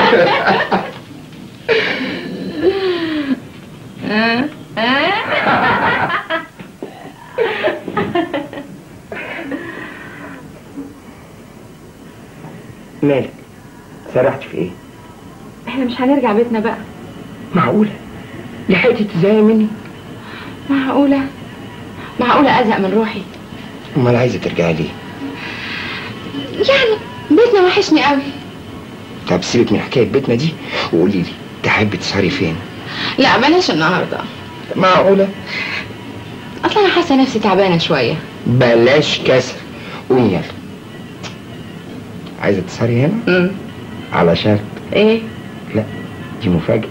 مالك سرحت في ايه احنا مش هنرجع بيتنا بقى معقولة لحقتي تزهقي مني معقولة معقولة أزهق من روحي امال عايزة ترجعي ليه يعني بيتنا وحشني قوي طب سيبك من حكاية بيتنا دي وقولي لي تحبي تسهري فين لا بلاش النهاردة معقولة أصلا أنا حاسة نفسي تعبانة شوية بلاش كسر قومي يلا عايزة تسهري هنا امم على شرط إيه لا دي مفاجأة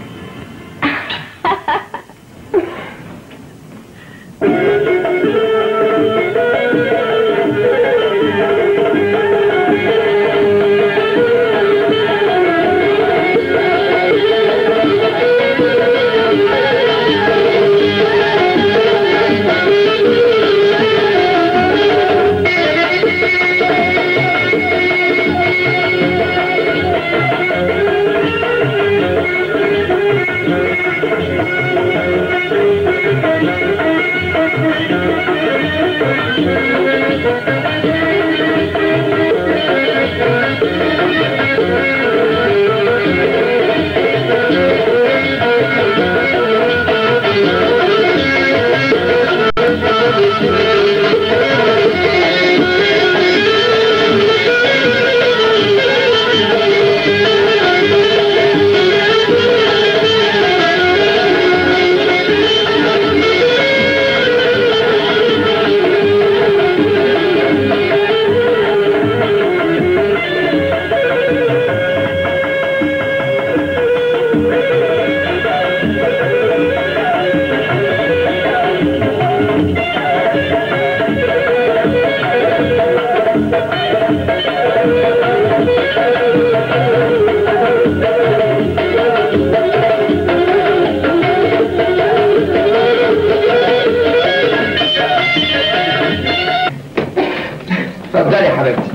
اتفضلي يا حبيبتي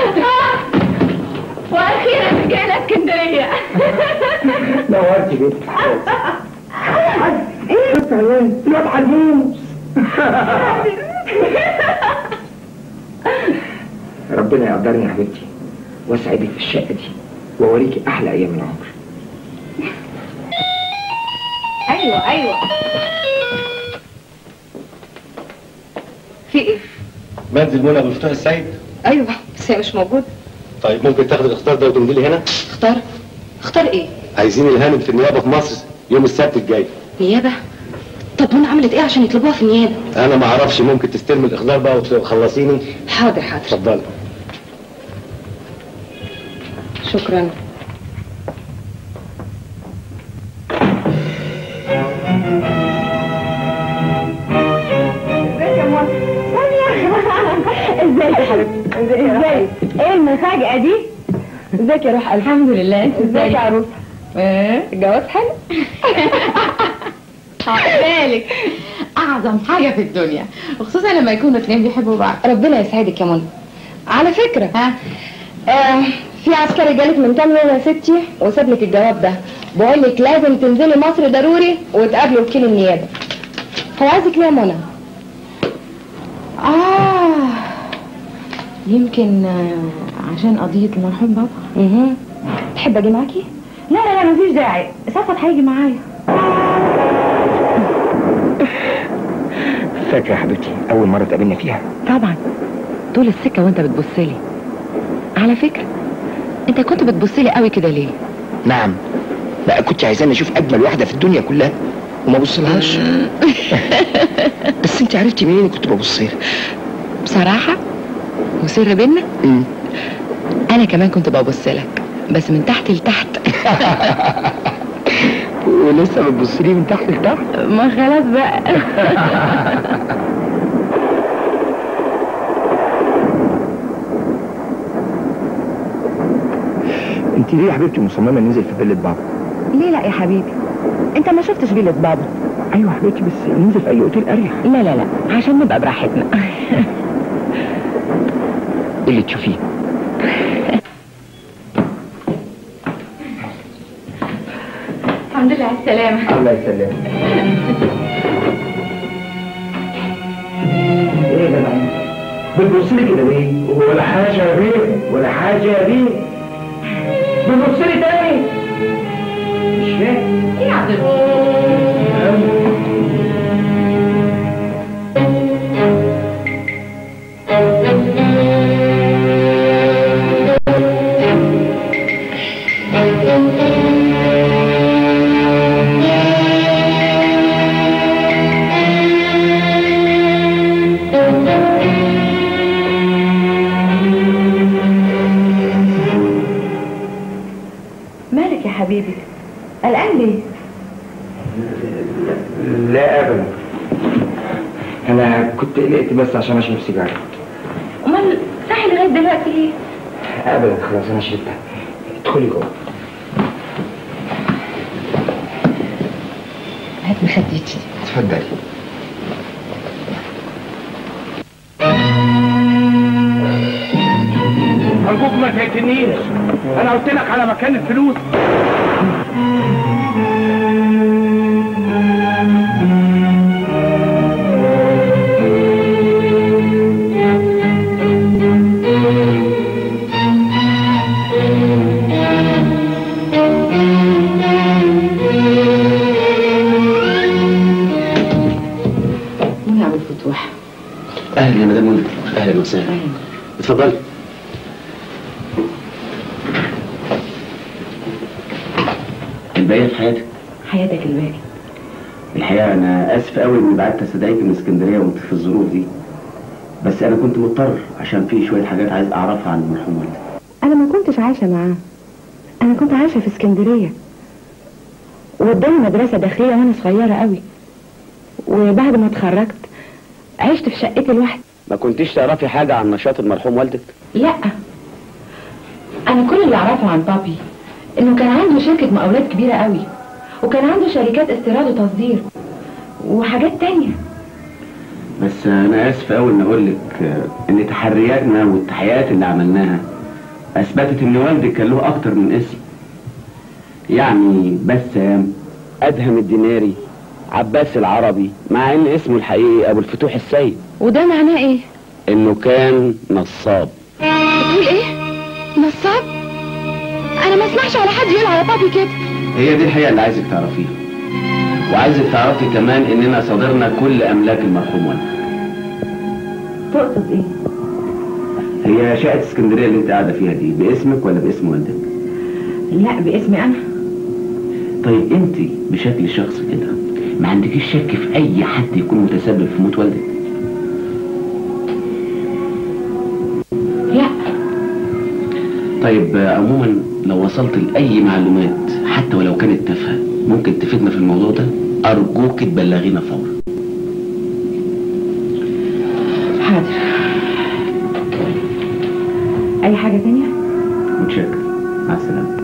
وأخيرا رجعنا اسكندرية نورتي بيتك ايه بس عيان الواد حلموس ربنا يقدرني يا حبيبتي واسعدك في الشقه دي واوريكي احلى ايام العمر أيوة أيوة في إيه؟ منزل منى ابو فتوح السيد أيوة بس هي مش موجود طيب ممكن تاخد الاختار ده وتمضي لي هنا اختار اختار إيه؟ عايزين الهانم في النيابه في مصر يوم السبت الجاي نيابة طب منى عملت إيه عشان يطلبوها في النيابة؟ انا ما اعرفش ممكن تستلم الاخضار بقى وتخلصيني حاضر حاضر اتفضلي شكرا ازيك يا حبيبتي ازيك ايه المفاجأة دي ازيك يا روح الحمد لله ازيك يا عروسة ايه الجواز حلو بالك اعظم حاجه في الدنيا وخصوصا لما يكونوا اتنين بيحبوا بعض ربنا يسعدك يا منى على فكرة ها آه في عسكري جالك من كام يوم يا ستي وساب لك الجواب ده بقول لك لازم تنزلي مصر ضروري وتقابلي وكيل النيابة هو عايزك ليه يا منى؟ اه يمكن آه، عشان قضيه المرحوم بابا اها تحب اجي معاكي؟ لا لا لا مفيش داعي صفت هيجي معايا فاكره يا حبيبتي اول مره اتقابلنا فيها طبعا طول السكه وانت بتبصلي على فكره انت كنت بتبصلي قوي كده ليه نعم بقى كنت عايزاني اشوف اجمل واحده في الدنيا كلها وما بصلهاش بس انت عرفتي منين كنت ببص لها بصراحه وسر بينا أمم. انا كمان كنت ببص لك بس من تحت لتحت ولسه بتبص لي من تحت لتحت ما خلاص بقى انت ليه يا حبيبتي مصممه ننزل في فيلة بابا ليه لا يا حبيبي انت ما شفتش فيلة بابا ايوه يا حبيبتي بس ننزل في اي اوتيل اريح لا لا لا عشان نبقى براحتنا اللي تشوفيه الحمد لله على السلامة الله يسلمك ايه يا جدع بتبص لي كده ليه؟ ولا حاجه يا بيه ولا حاجه يا بيه بتبص لي تاني مش فاهم ايه يا عبد مالك يا حبيبي قلقان ليه لا ابدا انا كنت قلقت بس عشان اشرب سيجاره امال صاحي لغايه دلوقتي ليه ابدا خلاص انا شربتها ادخلي جوه هات مخدتي اتفضلي أرجوك ما تقتلنيش أنا قلت لك على مكان الفلوس منى ابو الفتوح اهلا يا مدام منى اهلا وسهلا اتفضلي الباقي في حياتك حياتك الباقي الحقيقة أنا آسف أوي إني بعت استدعيك من اسكندرية وأنت في الظروف دي بس أنا كنت مضطر عشان في شوية حاجات عايز أعرفها عن المرحوم والدك انا ما كنتش عايشه معاه انا كنت عايشه في اسكندريه واداني مدرسه داخليه وانا صغيره قوي وبعد ما اتخرجت عشت في شقتي لوحدي ما كنتيش تعرفي حاجة عن نشاط المرحوم والدك؟ لا انا كل اللي اعرفه عن بابي انه كان عنده شركه مقاولات كبيره قوي وكان عنده شركات استيراد وتصدير وحاجات تانية بس أنا آسف أوي إن أقول لك آه، إن تحرياتنا والتحيات اللي عملناها أثبتت إن والدك كان له أكتر من اسم يعني بسام أدهم الديناري عباس العربي مع إن اسمه الحقيقي أبو الفتوح السيد وده معناه ايه إنه كان نصاب بتقول ايه نصاب انا ما اسمعش على حد يقول على بابي كده هي دي الحقيقة اللي عايزك تعرفيها وعايزك تعرفي كمان إننا صادرنا كل أملاك المرحوم والدك تقصد ايه هي شقة اسكندرية اللي انت قاعدة فيها دي باسمك ولا باسم والدك؟ لا باسمي انا طيب انت بشكل شخصي كده ما عندكيش شك في اي حد يكون متسبب في موت والدك؟ لا طيب آه، عموما لو وصلت لأي معلومات حتى ولو كانت تافهة ممكن تفيدنا في الموضوع ده أرجوك تبلغينا فورا حاضر اي حاجه تانية متشكر مع السلامة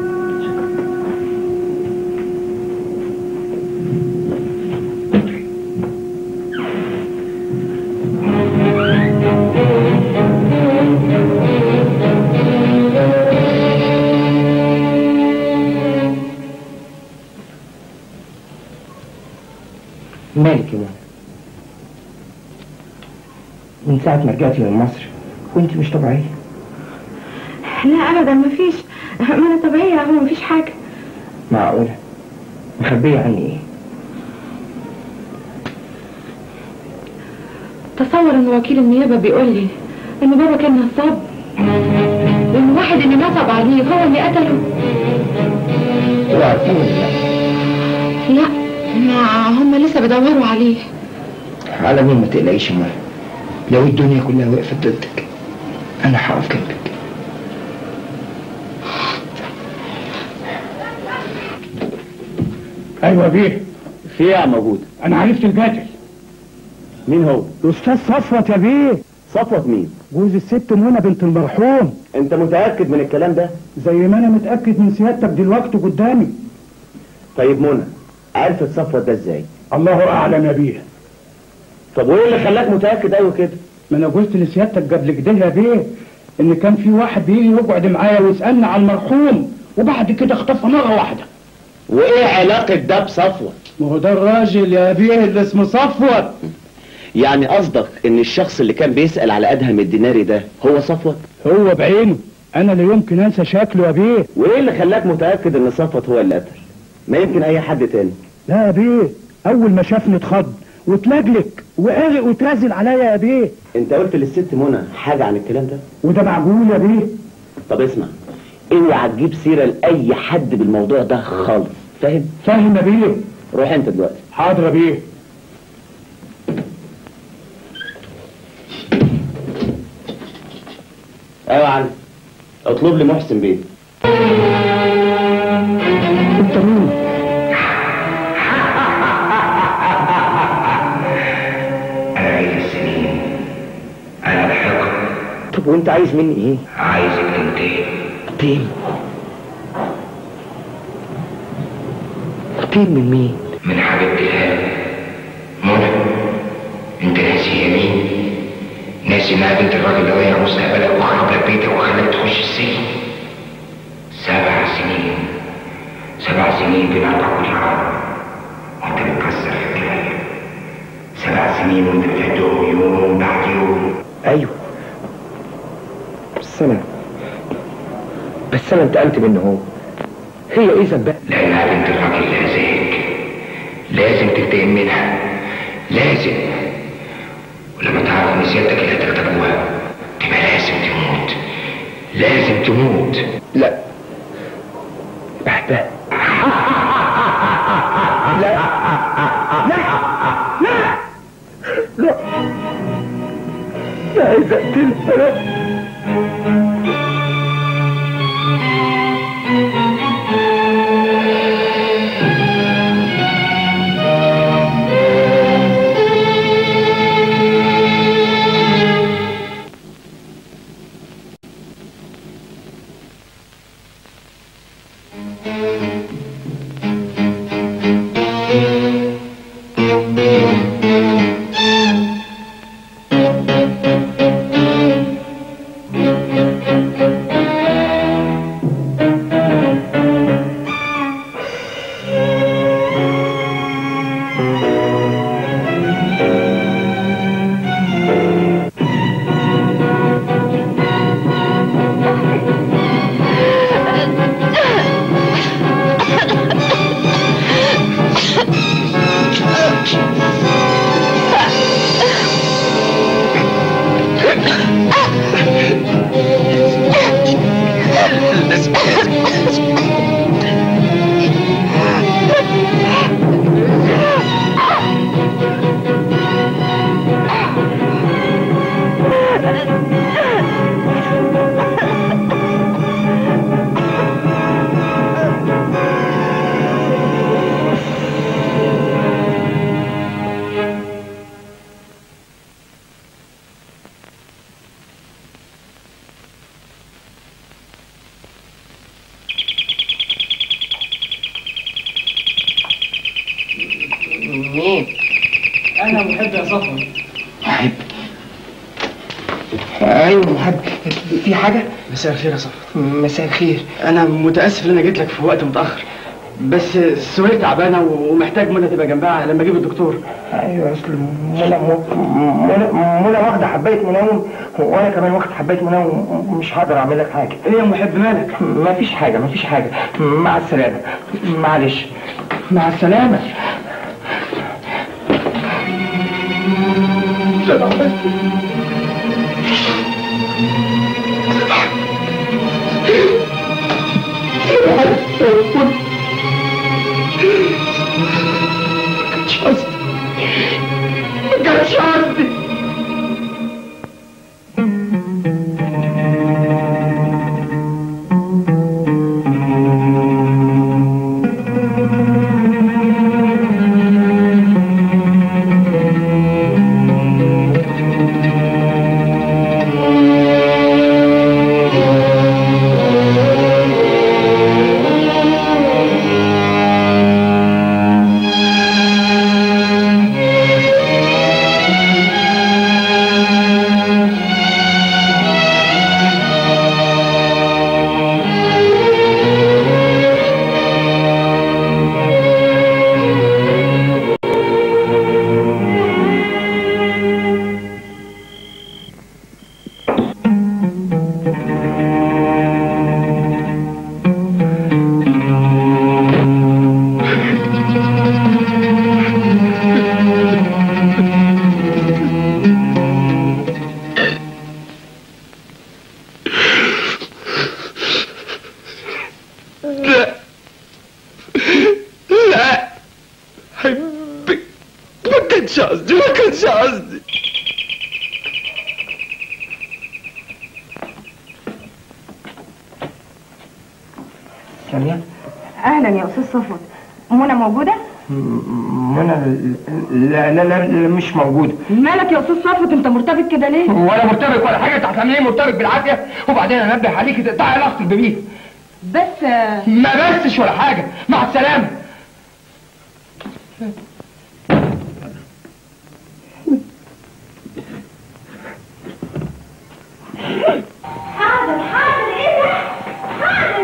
مالك يا ماما من ساعة ما رجعتي من مصر وانت مش طبيعية لا ابدا مفيش ما انا طبيعيه هو مفيش حاجه معقولة مخبية عني ايه تصور ان وكيل النيابه بيقول لي ان بابا كان نصاب وان واحد اللي نصب عليه هو اللي قتله اوعى تقول لا لا ما هم لسه بيدوروا عليه على مين ما تقلقيش يا ماما لو الدنيا كلها وقفت ضدك انا هقف جنبك أيوة بيه في ايه موجود؟ أنا عرفت القاتل مين هو؟ الأستاذ صفوت يا بيه صفوت مين؟ جوز الست منى بنت المرحوم انت متأكد من الكلام ده؟ زي ما أنا متأكد من سيادتك دلوقتي قدامي طيب منى عرفت صفوت ده ازاي؟ الله أعلم يا بيه طب وايه اللي خلاك متأكد قوي كده؟ ما أنا قلت لسيادتك قبل كده يا بيه إن كان في واحد بيجي يقعد معايا ويسألني على المرحوم وبعد كده اختفى مرة واحدة وايه علاقة ده بصفوة ما هو ده الراجل يا بيه اللي اسمه صفوت يعني قصدك ان الشخص اللي كان بيسأل على ادهم الديناري ده هو صفوت هو بعينه انا لا يمكن انسى شكله يا بيه وايه اللي خلاك متأكد ان صفوت هو اللي قتل ما يمكن اي حد تاني لا يا بيه اول ما شافني اتخض واتلجلك وقارق وترازل عليا يا بيه انت قلت للست منى حاجة عن الكلام ده وده معقول يا بيه طب اسمع اوعى تجيب سيرة لأي حد بالموضوع ده خالص فاهم فاهم يا بيه روح انت دلوقتي حاضر يا بيه ايوه يا علي اطلب لي محسن بيه انت مين انا عايز السنين انا الحقد طب وانت عايز مني ايه عايزك تنتهي تيم تيم من مين من حبيبتي الهام منى انت ناسي هي مين ناسي انها بنت الراجل اللي ضيع مستقبلك وخرب لك بيتك وخلاك تخش السجن سبع سنين سبع سنين بنقطع كل عام وانت بتكسر في الكلام سبع سنين وانت بتهدهم يوم بعد يوم ايوه بس انا بس انا انتقمت منه هو هي ايه ذنبها لأنها بنت الراجل اللي هزاك لازم تنتقم منها لازم ولما تعرف ان سيادتك اللي هتغتابوها تبقى لازم تموت لازم تموت لا بحبها لا لا لا لا عايز اقتلها مين؟ انا محب يا صفوت محب ايوه محب في حاجة؟ مساء الخير يا صفوت مساء الخير انا متاسف ان انا جيت لك في وقت متاخر بس سهير تعبانه ومحتاج منى تبقى جنبها لما اجيب الدكتور ايوه اصل منى منى منى واخدة حباية منوم وانا كمان واخد حباية منوم ومش هقدر اعمل لك حاجة ايه يا محب مالك مفيش حاجة مفيش حاجة مع السلامة معلش مع السلامه كانش قصدي ما كانش قصدي سامية اهلا يا استاذ صفوت منى موجوده منى لا لا لا, لا مش موجودة مالك يا استاذ صفوت انت مرتبط كده ليه ولا مرتبط ولا حاجة انت هتعمل ايه مرتبط بالعافية وبعدين انبه عليك تعالى اخطب بيه بس آه، ما بسش ولا حاجة مع السلامة حاضر حاضر ايه ده؟ حاضر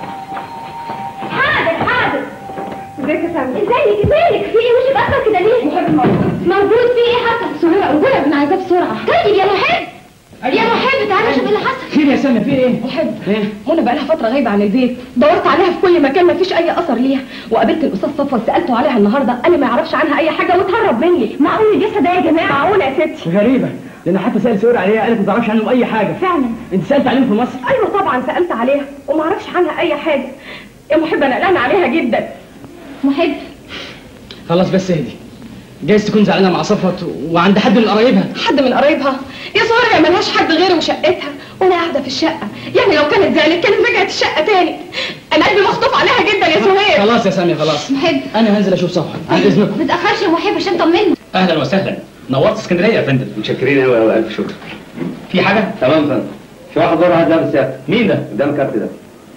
حاضر حاضر ازيك يا سامي ازيك ازيك في ايه وشك اصلا كده ليه؟ محب موجود موجود في ايه حصل؟ سهيرة قولها ابن عايزاه بسرعه طيب يا محب يا محب تعالى شوف اللي حصل خير يا سامية في ايه؟ محب منى بقى لها فتره غايبه عن البيت دورت عليها في كل مكان ما فيش اي اثر ليها وقابلت الاستاذ صفوت سالته عليها النهارده قال لي ما يعرفش عنها اي حاجه واتهرب مني معقول لسه ده يا جماعه معقوله يا ستي غريبة لان حتى سأل سؤال عليها قالت ما تعرفش عنهم اي حاجة فعلا انت سألت عليهم في مصر ايوه طبعا سالت عليها وما اعرفش عنها اي حاجه يا محب انا قلقانه عليها جدا محب خلاص بس اهدي جايز تكون زعلانة مع صفوت وعند حد من قرايبها حد من قرايبها يا صغيرة يا ملهاش حد غيري وشقتها وانا قاعده في الشقه يعني لو كانت ذلك كانت رجعت الشقه تاني انا قلبي مخطوف عليها جدا يا سهير خلاص يا سامية خلاص محب انا هنزل اشوف صفوت عن اذنكم ما تاخرش يا محب عشان طمني اهلا وسهلا نورت اسكندريه يا فندم متشكرين قوي قوي الف شكر في حاجه تمام فندم في واحد بره عايز لابس سيادة مين ده قدام الكارت ده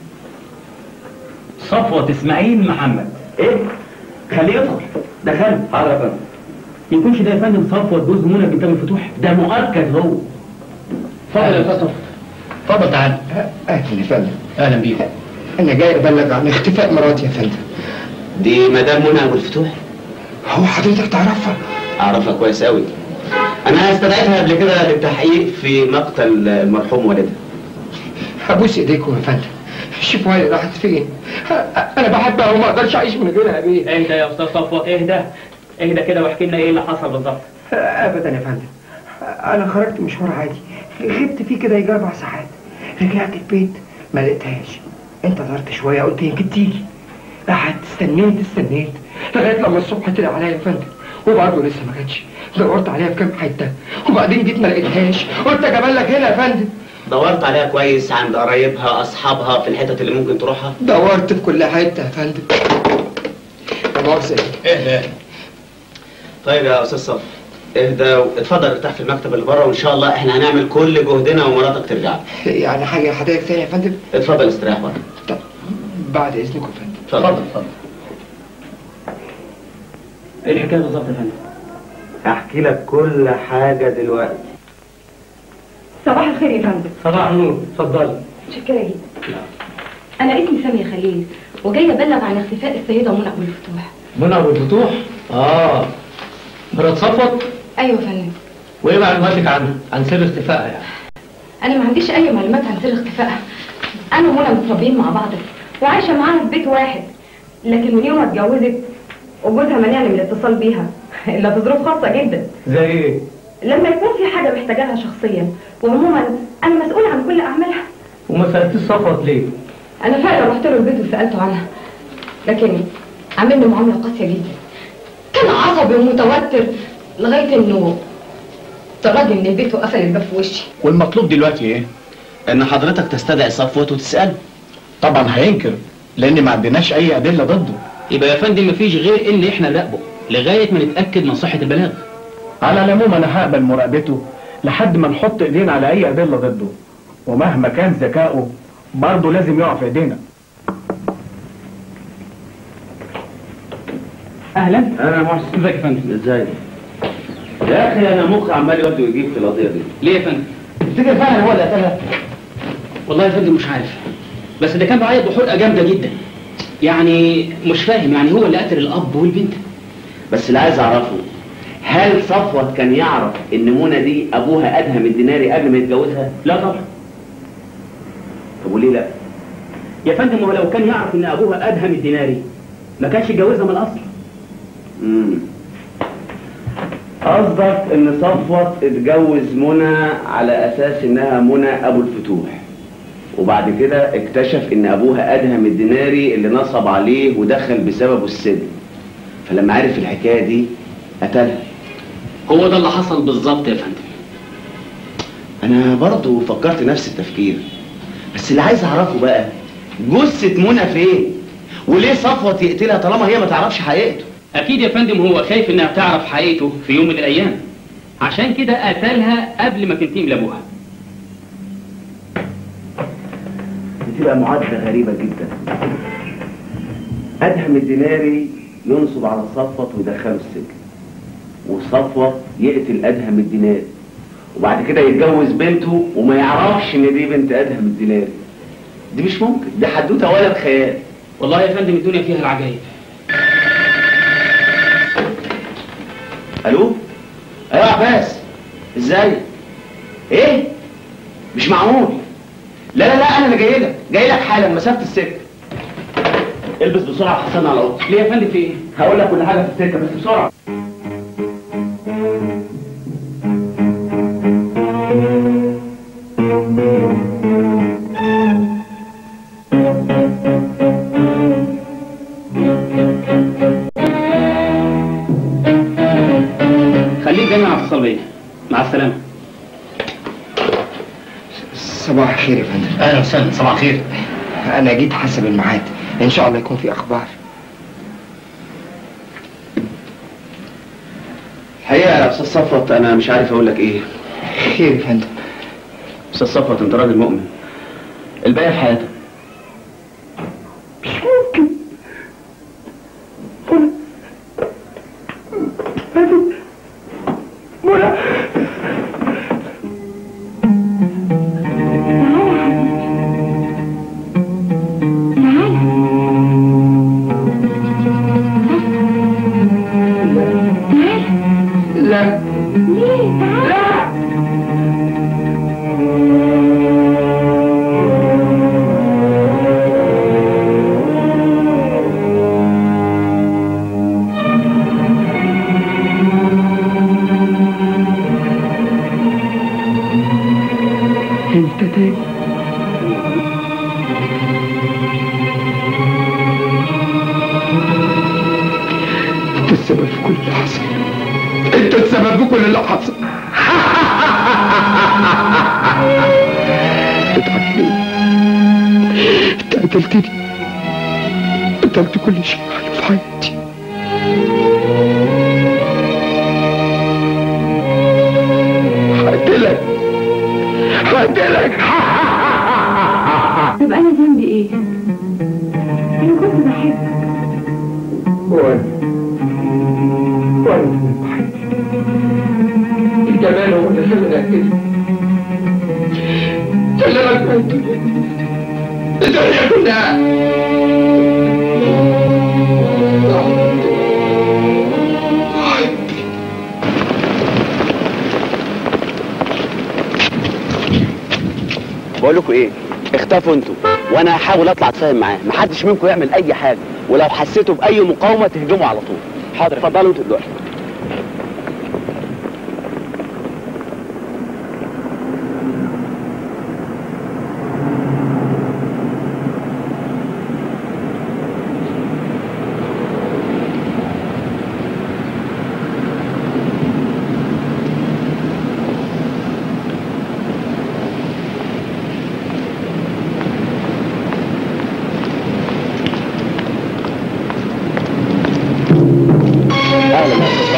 صفوه اسماعيل محمد ايه؟ خليه يدخل دخل حاضر يا فندم يكونش ده يا فندم صفوه جوز منى بنت ابو الفتوح ده مؤكد هو اتفضل يا صفوت اتفضل تعال اهلا يا فندم اهلا بيك انا جاي ابلغ عن اختفاء مراتي يا فندم دي مدام منى ابو الفتوح هو حضرتك تعرفها اعرفها كويس قوي انا استدعيتها قبل كده للتحقيق في مقتل المرحوم والدها ابوس ايديكم يا فندم شوفوا هي راحت فين انا بحبها وما اقدرش اعيش من غيرها يا بيه اهدى يا استاذ صفوه اهدى اهدى كده واحكي لنا ايه اللي حصل بالظبط ابدا يا فندم انا خرجت مشوار عادي غبت فيه كده يجي اربع ساعات رجعت البيت ما لقيتهاش انتظرت شويه قلت يمكن تيجي قعدت استنيت استنيت لغايه لما الصبح طلع عليا يا فندم وبرضه لسه ما جاتش دورت عليها في كام حته وبعدين جيت ما لقيتهاش قلت اجيب لك هنا يا فندم دورت عليها كويس عند قرايبها اصحابها في الحتت اللي ممكن تروحها دورت في كل حته يا فندم لا مؤاخذه اهدى طيب يا استاذ صف اهدى واتفضل ارتاح في المكتب اللي بره وان شاء الله احنا هنعمل كل جهدنا ومراتك ترجع يعني حاجه حضرتك ثانيه يا فندم اتفضل استريح بره طب بعد اذنكم يا فندم اتفضل اتفضل ايه الحكايه بالظبط يا فندم هحكي لك كل حاجه دلوقتي صباح الخير يا فندم صباح النور اتفضلي متشكره جدا انا اسمي ساميه خليل وجايه ابلغ عن اختفاء السيده منى ابو الفتوح منى ابو الفتوح اه مرات صفوت ايوه يا فندم وايه معلوماتك عنها عن سر اختفائها يعني انا ما عنديش اي معلومات عن سر اختفائها انا ومنى متربيين مع بعض وعايشه معاها في بيت واحد لكن من يوم ما اتجوزت وجوزها منعني من الاتصال بيها الا بظروف خاصه جدا زي ايه لما يكون في حاجه محتاجاها شخصيا وعموما انا مسؤوله عن كل اعمالها وما سالتيش صفوت ليه انا فعلا رحت له البيت وسالته عنها لكن عاملني معامله قاسيه جدا كان عصبي ومتوتر لغايه انه طردني من البيت وقفل الباب في وشي والمطلوب دلوقتي ايه؟ ان حضرتك تستدعي صفوت وتساله طبعا هينكر لان ما عندناش اي ادله ضده يبقى يا فندم مفيش غير ان احنا نراقبه لغايه ما نتاكد من صحه البلاغ على العموم انا هقبل مراقبته لحد ما نحط ايدينا على اي ادله ضده ومهما كان ذكائه برضه لازم يقع في ايدينا اهلا انا محسن ازيك يا فندم ازاي يا اخي انا مخي عمال يودي ويجيب في القضيه دي ليه يا فندم تفتكر فعلا هو اللي قتلها والله يا فندم مش عارف بس ده كان بعيط بحرقه جامده جدا يعني مش فاهم يعني هو اللي قتل الاب والبنت بس اللي عايز اعرفه هل صفوت كان يعرف ان منى دي ابوها ادهم الديناري قبل ما يتجوزها لا طبعا طب وليه لا يا فندم هو لو كان يعرف ان ابوها ادهم الديناري ما كانش اتجوزها من الاصل امم قصدك ان صفوت اتجوز منى على اساس انها منى ابو الفتوح وبعد كده اكتشف ان ابوها ادهم الديناري اللي نصب عليه ودخل بسببه السجن فلما عرف الحكايه دي قتلها هو ده اللي حصل بالظبط يا فندم انا برضه فكرت نفس التفكير بس اللي عايز اعرفه بقى جثة منى فين وليه صفوة تقتلها طالما هي ما تعرفش حقيقته اكيد يا فندم هو خايف انها تعرف حقيقته في يوم من الايام عشان كده قتلها قبل ما تنتقم لابوها بتبقى معادلة غريبة جدا أدهم الديناري ينصب على صفوة ويدخله السجن وصفوة يقتل أدهم الديناري وبعد كده يتجوز بنته وما يعرفش إن دي بنت أدهم الديناري دي مش ممكن دي حدوتة ولا خيال والله يا فندم الدنيا فيها العجائب ألو أيوة يا عباس إزاي إيه مش معقول لا لا لا أنا اللي جاي لك جاي لك حالا مسافة السكة البس بسرعة حسن على أوضتك ليه يا فندم في ايه؟ هقول لك كل حاجة في السكة بس بسرعة خليك دايما على اتصال بيا مع السلامه صباح الخير يا فندم اهلا وسهلا صباح الخير انا جيت حسب الميعاد ان شاء الله يكون في اخبار الحقيقة يا أستاذ صفوت أنا مش عارف أقول لك إيه خير يا فندم أستاذ صفوت أنت راجل مؤمن الباقي في حياتك مش ممكن منى منى لا لا انت تاني انت السبب في كل اللي حصل انت السبب في كل اللي حصل بتضحك ليه انت قتلتني قتلت كل شيء حلو في حياتي هقتلك هقتلك يبقى انا ذنبي ايه انا كنت بحبك وانا وانا اللي بحبك الجمال هو اللي خلاني اقتلك خلاني اقتلك الدنيا كلها بقول لكم إيه اختفوا أنتوا وأنا هحاول أطلع أتفاهم معاه محدش منكم يعمل أي حاجة ولو حسيتوا بأي مقاومة تهجموا على طول حاضر اتفضلوا أنتوا دلوقتي اهلا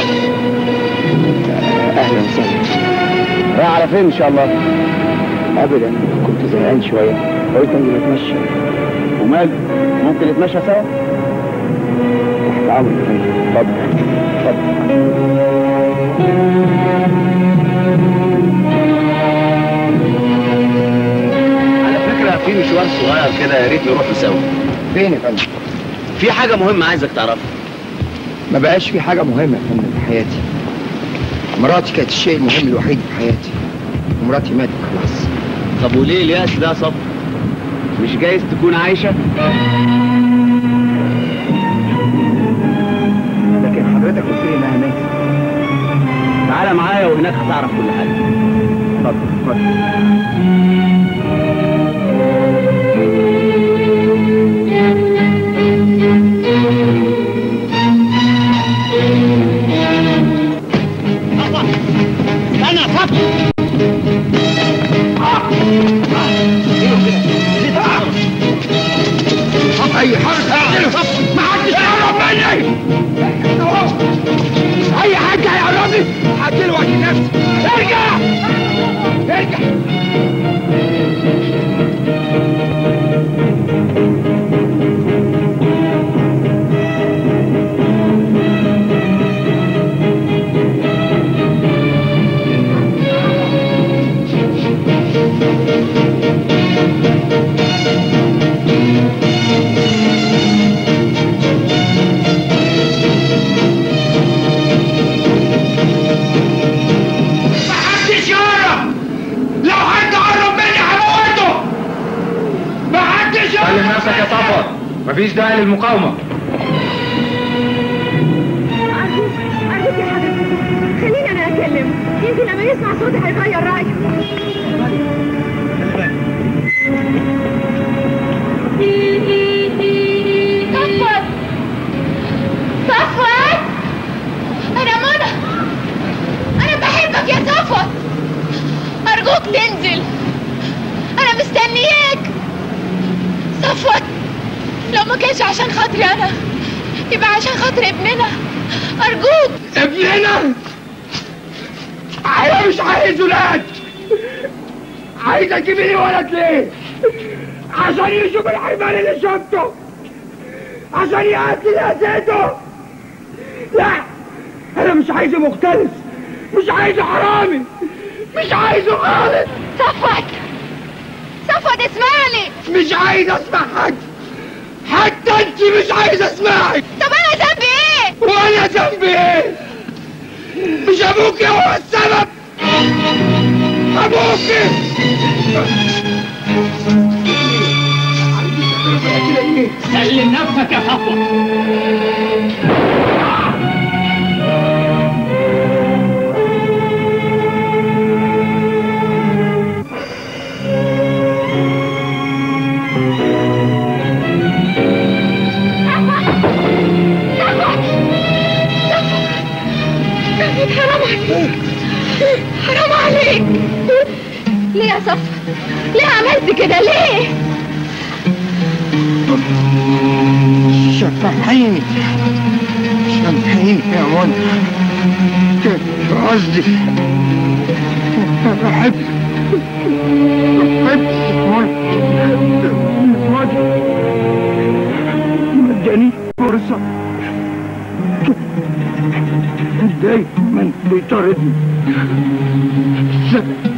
اهلا وسهلا رايح على فين ان شاء الله ابدا كنت زهقان شويه قلت انزل اتمشى ومال ممكن نتمشى سوا تحت امرك يا فندم. اتفضل اتفضل على فكره في مشوار صغير كده يا ريت نروح سوا فين يا فندم في حاجه مهمه عايزك تعرفها ما بقاش في حاجة مهمة يا فندم في حياتي مراتي كانت الشيء المهم الوحيد في حياتي ومراتي ماتت خلاص طب وليه اليأس ده يا صبري؟ مش جايز تكون عايشة؟ لكن حضرتك قلت لي انها ماتت تعالى معايا وهناك هتعرف كل حاجة اتفضل اتفضل مفيش داعي للمقاومة أرجوك أرجوك يا حبيبتي خليني أنا أكلم يمكن لما يسمع صوتي هيغير رأيه صفوت صفوت أنا منى أنا بحبك يا صفوت أرجوك تنزل أنا مستنياك صفوت لو ما كانش عشان خاطري أنا يبقى عشان خاطر ابننا أرجوك ابننا انا مش عايز ولاد عايز اجيب لي ولد ليه عشان يشوف الحيوان اللي شفته عشان يقتل اللي اذيته لا انا مش عايزه مختلف مش عايزه حرامي مش عايزه خالص صفوت صفوت اسمعني مش عايز اسمع حد حتى انت مش عايز اسمعك طب أنا ذنبي إيه؟ وانا ذنبي ايه مش ابوك هو السبب ابوك سلم نفسك يا صفوت حرام عليك حرام عليك ليه يا صفوت ليه عملت كده ليه سامحيني سامحيني يا منى كان قصدي بحبك بحبك يا منى مداني فرصة دايما بيطاردني س-